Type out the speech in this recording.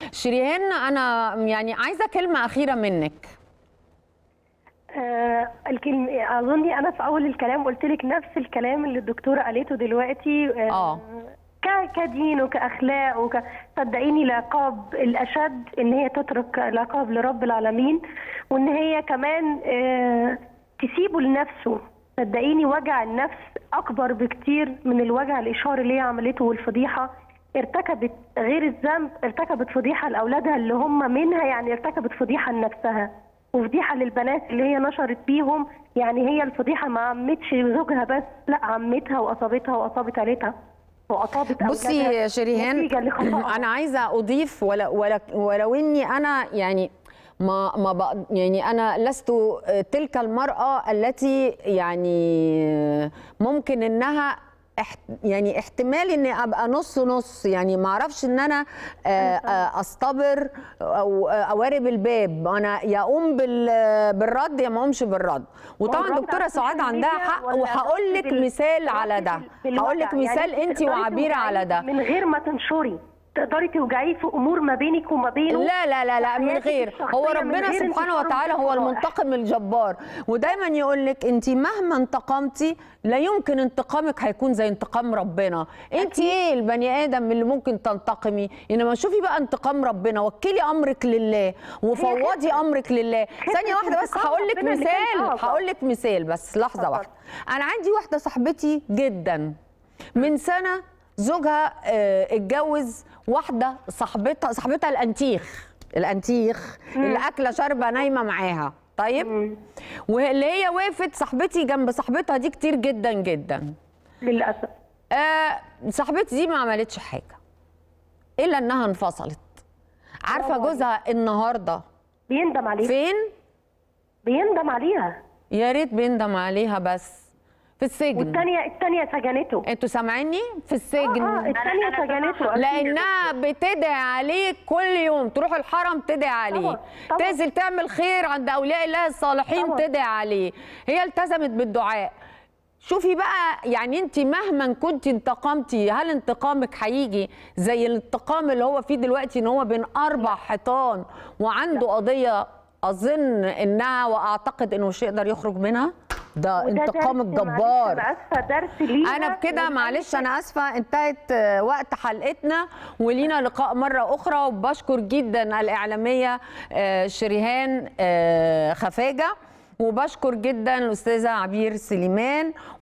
شريهان انا يعني عايزه كلمه اخيره منك آه الكلمة أظني أنا في أول الكلام قلت لك نفس الكلام اللي الدكتورة قالته دلوقتي آه. ك- كدين وكأخلاق وك... صدقيني العقاب الأشد إن هي تترك العقاب لرب العالمين وإن هي كمان آه تسيبه لنفسه صدقيني وجع النفس أكبر بكتير من الوجع الإشهار اللي هي عملته والفضيحة ارتكبت غير الذنب ارتكبت فضيحة لأولادها اللي هم منها يعني ارتكبت فضيحة لنفسها وفضيحة للبنات اللي هي نشرت بيهم يعني هي الفضيحة ما عمتش زوجها بس لا عمتها وأصابتها وأصابت عيلتها وأصابت بصي أولادها يا شريهان نتيجة لخطأها. انا عايزه اضيف ولا ولا ولو اني انا يعني ما ما بق- يعني انا لست تلك المراه التي يعني ممكن انها احت يعني احتمال اني ابقى نص نص يعني ما اعرفش ان انا آه، آه، اصطبر او آه، اوارب الباب انا يا اقوم بال- بالرد يا ما اقومش بالرد وطبعا الرد دكتوره على سعاد السوشيال عندها ميديا حق ولا وهقول لك الرد بال- مثال على الرد ده بال- بالوجع؟ هقول لك يعني مثال انت تقدري وعبيره على ده توجعيه من غير ما تنشري تقدري توجعيه في امور ما بينك وما بينه لا لا لا لا من حياتك غير الشخصية هو من ربنا غير سبحانه انتشار وتعالى هو وفضائح. المنتقم الجبار ودايما يقول لك انت مهما انتقمتي لا يمكن انتقامك هيكون زي انتقام ربنا انت ايه البني ادم اللي ممكن تنتقمي انما شوفي بقى انتقام ربنا وكلي امرك لله وفوضي امرك لله ثانيه واحده بس انتقام هقول لك ربنا اللي كان مثال أعظم. هقول لك مثال بس لحظه اتفضل. واحده انا عندي واحده صاحبتي جدا من سنه زوجها آه، اتجوز واحده صاحبتها صاحبتها الانتيخ الانتيخ اللي اكله شاربه نايمه معاها طيب واللي هي وقفت صاحبتي جنب صاحبتها دي كتير جدا جدا للاسف آه صاحبتي دي ما عملتش حاجه الا انها انفصلت عارفه برافو جوزها النهارده بيندم عليها فين بيندم عليها يا ريت بيندم عليها بس في السجن والثانيه الثانيه سجنته انتوا سامعيني في اه السجن اه الثانيه سجنته لانها بتدعي عليه كل يوم تروح الحرم تدعي عليه طبعا، طبعا. تنزل تعمل خير عند اولياء الله الصالحين طبعا. تدعي عليه هي التزمت بالدعاء شوفي بقى يعني انت مهما كنت انتقمتي هل انتقامك هيجي زي الانتقام اللي هو فيه دلوقتي ان هو بين اربع حيطان وعنده قضيه اظن انها واعتقد انه مش يقدر يخرج منها ده وده انتقام درس، الجبار معلش انا اسفه درس ليها انا بكده ومعلش معلش انا اسفه انتهت آه، وقت حلقتنا ولينا لقاء مره اخرى وبشكر جدا الاعلاميه آه، شريهان آه، خفاجه وبشكر جدا الاستاذه عبير سليمان